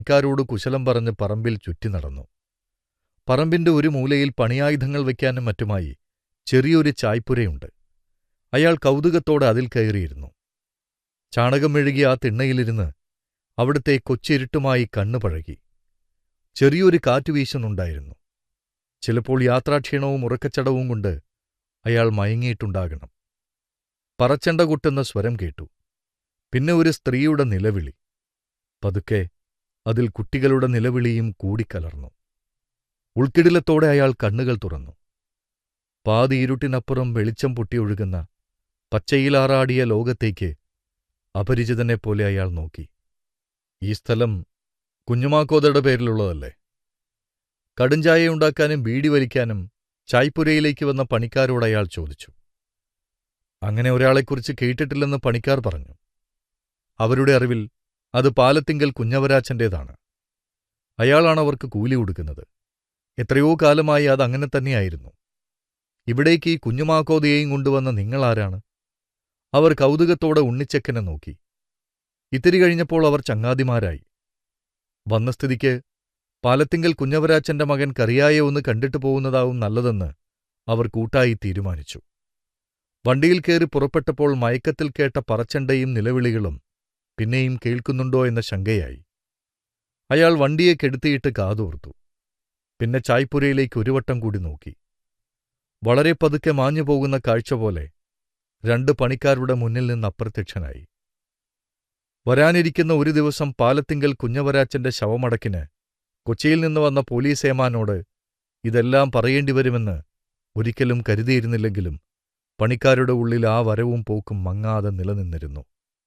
പണിക്കാരോട് കുശലം പറഞ്ഞ് പറമ്പിൽ ചുറ്റി നടന്നു പറമ്പിന്റെ ഒരു മൂലയിൽ പണിയായുധങ്ങൾ വയ്ക്കാനും മറ്റുമായി ചെറിയൊരു ചായ്പുരയുണ്ട് അയാൾ കൗതുകത്തോടെ അതിൽ കയറിയിരുന്നു ചാണകം മെഴുകിയ ആ തിണ്ണയിലിരുന്ന് അവിടുത്തെ കൊച്ചിരുട്ടുമായി കണ്ണു പഴകി ചെറിയൊരു കാറ്റ് വീശുന്നുണ്ടായിരുന്നു ചിലപ്പോൾ യാത്രാക്ഷീണവും ഉറക്കച്ചടവും കൊണ്ട് അയാൾ മയങ്ങിയിട്ടുണ്ടാകണം പറച്ചണ്ട കൊട്ടുന്ന സ്വരം കേട്ടു പിന്നെ ഒരു സ്ത്രീയുടെ നിലവിളി പതുക്കെ അതിൽ കുട്ടികളുടെ നിലവിളിയും കൂടിക്കലർന്നു ഉൾക്കിടിലത്തോടെ അയാൾ കണ്ണുകൾ തുറന്നു പാതി ഇരുട്ടിനപ്പുറം വെളിച്ചം പൊട്ടിയൊഴുകുന്ന പച്ചയിലാറാടിയ ലോകത്തേക്ക് അപരിചിതനെപ്പോലെ അയാൾ നോക്കി ഈ സ്ഥലം കുഞ്ഞുമാക്കോതയുടെ പേരിലുള്ളതല്ലേ കടുംചായ ഉണ്ടാക്കാനും ബീഡി വലിക്കാനും ചായ്പുരയിലേക്ക് വന്ന പണിക്കാരോട് അയാൾ ചോദിച്ചു അങ്ങനെ ഒരാളെക്കുറിച്ച് കേട്ടിട്ടില്ലെന്ന് പണിക്കാർ പറഞ്ഞു അവരുടെ അറിവിൽ അത് പാലത്തിങ്കൽ കുഞ്ഞവരാച്ചൻ്റേതാണ് അയാളാണ് അവർക്ക് കൂലി കൊടുക്കുന്നത് എത്രയോ കാലമായി അത് അങ്ങനെ തന്നെയായിരുന്നു ഇവിടേക്ക് ഈ കുഞ്ഞുമാക്കോതയെയും കൊണ്ടുവന്ന നിങ്ങളാരാണ് അവർ കൗതുകത്തോടെ ഉണ്ണിച്ചക്കനെ നോക്കി ഇത്തിരി കഴിഞ്ഞപ്പോൾ അവർ ചങ്ങാതിമാരായി വന്ന സ്ഥിതിക്ക് പാലത്തിങ്കൽ കുഞ്ഞവരാച്ചന്റെ മകൻ കറിയായ ഒന്ന് കണ്ടിട്ട് പോകുന്നതാവും നല്ലതെന്ന് അവർ കൂട്ടായി തീരുമാനിച്ചു വണ്ടിയിൽ കയറി പുറപ്പെട്ടപ്പോൾ മയക്കത്തിൽ കേട്ട പറച്ചണ്ടയും നിലവിളികളും പിന്നെയും കേൾക്കുന്നുണ്ടോ എന്ന ശങ്കയായി അയാൾ വണ്ടിയെ കെടുത്തിയിട്ട് കാതോർത്തു പിന്നെ ചായ്പുരയിലേക്ക് ഒരു വട്ടം കൂടി നോക്കി വളരെ പതുക്കെ മാഞ്ഞു പോകുന്ന കാഴ്ച പോലെ രണ്ട് പണിക്കാരുടെ മുന്നിൽ നിന്ന് അപ്രത്യക്ഷനായി വരാനിരിക്കുന്ന ഒരു ദിവസം പാലത്തിങ്കൽ കുഞ്ഞവരാച്ചന്റെ ശവമടക്കിന് കൊച്ചിയിൽ നിന്ന് വന്ന പോലീസ് ഏമാനോട് ഇതെല്ലാം പറയേണ്ടിവരുമെന്ന് ഒരിക്കലും കരുതിയിരുന്നില്ലെങ്കിലും പണിക്കാരുടെ ഉള്ളിൽ ആ വരവും പോക്കും മങ്ങാതെ നിലനിന്നിരുന്നു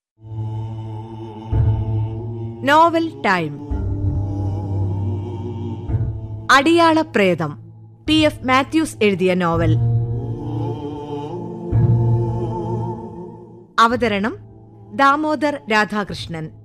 നോവൽ ടൈം അടിയാള പ്രേതം പി എഫ് മാത്യൂസ് എഴുതിയ നോവൽ അവതരണം ദാമോദർ രാധാകൃഷ്ണൻ